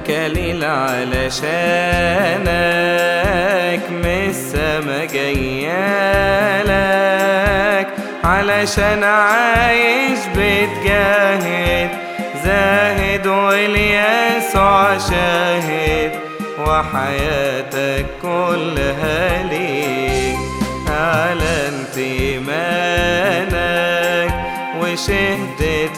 أكاليل علشانك من السما جيالك علشان عايش بتجاهد زاهد واليسوع شاهد وحياتك كلها ليك أعلنت إيمانك وشهدت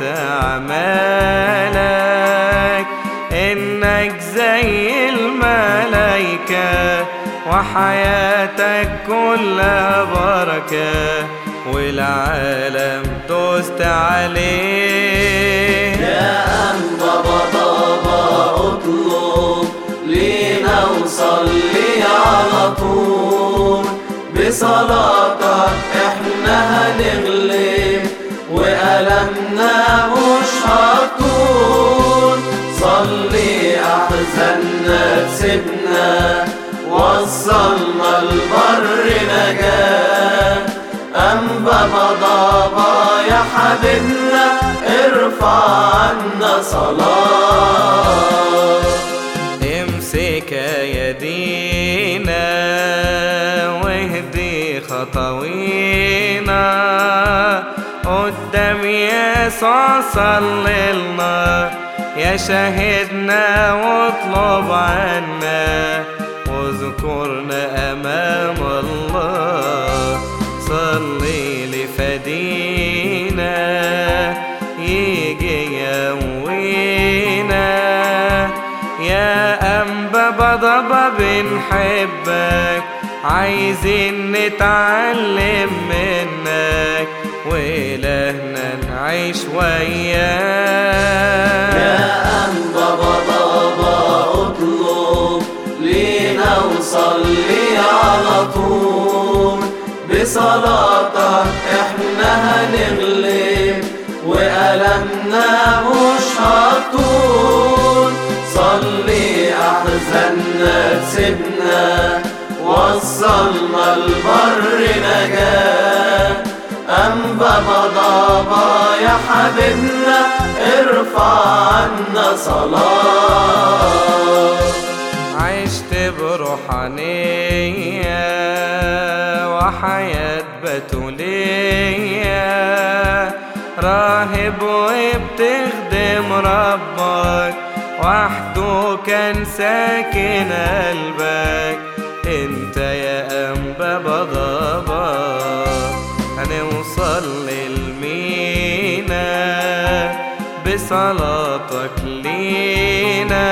أعمالك إنك زي الملايكة وحياتك كلها بركة والعالم دوست عليه يا أنبا بابا اطلب لينا وصلي على طول بصلاتك احنا هنغلب وألمنا مش هطول صلي أحزاننا تسيبنا وصلنا البر نجاة أنبا بابا يا حبيبنا ارفع عنا صلاة امسك يدينا واهدي خطوينا قدام يسوع صلي لنا يا شاهدنا واطلب عنا واذكرنا امام الله صلي لفدينا يجي يوينا يا أنبا بضبة بنحبك عايزين نتعلم منك وإلهنا نعيش وياك يا أنبا بابا اطلب لينا وصلي على طول بصلاتك احنا هنغلب وألمنا مش هطول صلي أحزاننا تسيبنا وصلنا البر نجاة أنبا بابا يا حبيبنا ارفع عنا صلاة عشت بروحانية وحياة بتولية راهب وبتخدم ربك وحده كان ساكن قلبك انت يا انبا بضبا هنوصل للمينا بصلاتك لينا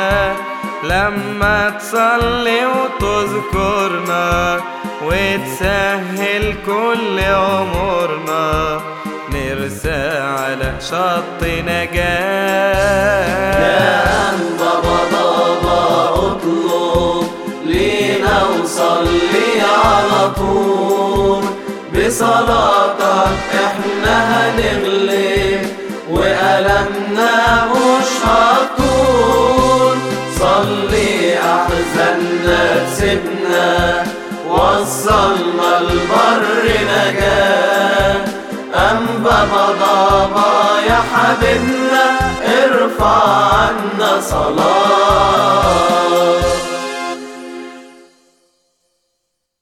لما تصلي وتذكرنا وتسهل كل أمورنا نرسى على شط يا نجاة أنبا بابا اطلب لينا وصلي على طول بصلاتك احنا هنغلب وألمنا مش هطول صلي أحزاننا تسيبنا وصلنا البر نجاة أنبا بابا يا حبيبنا ارفع عنا صلاة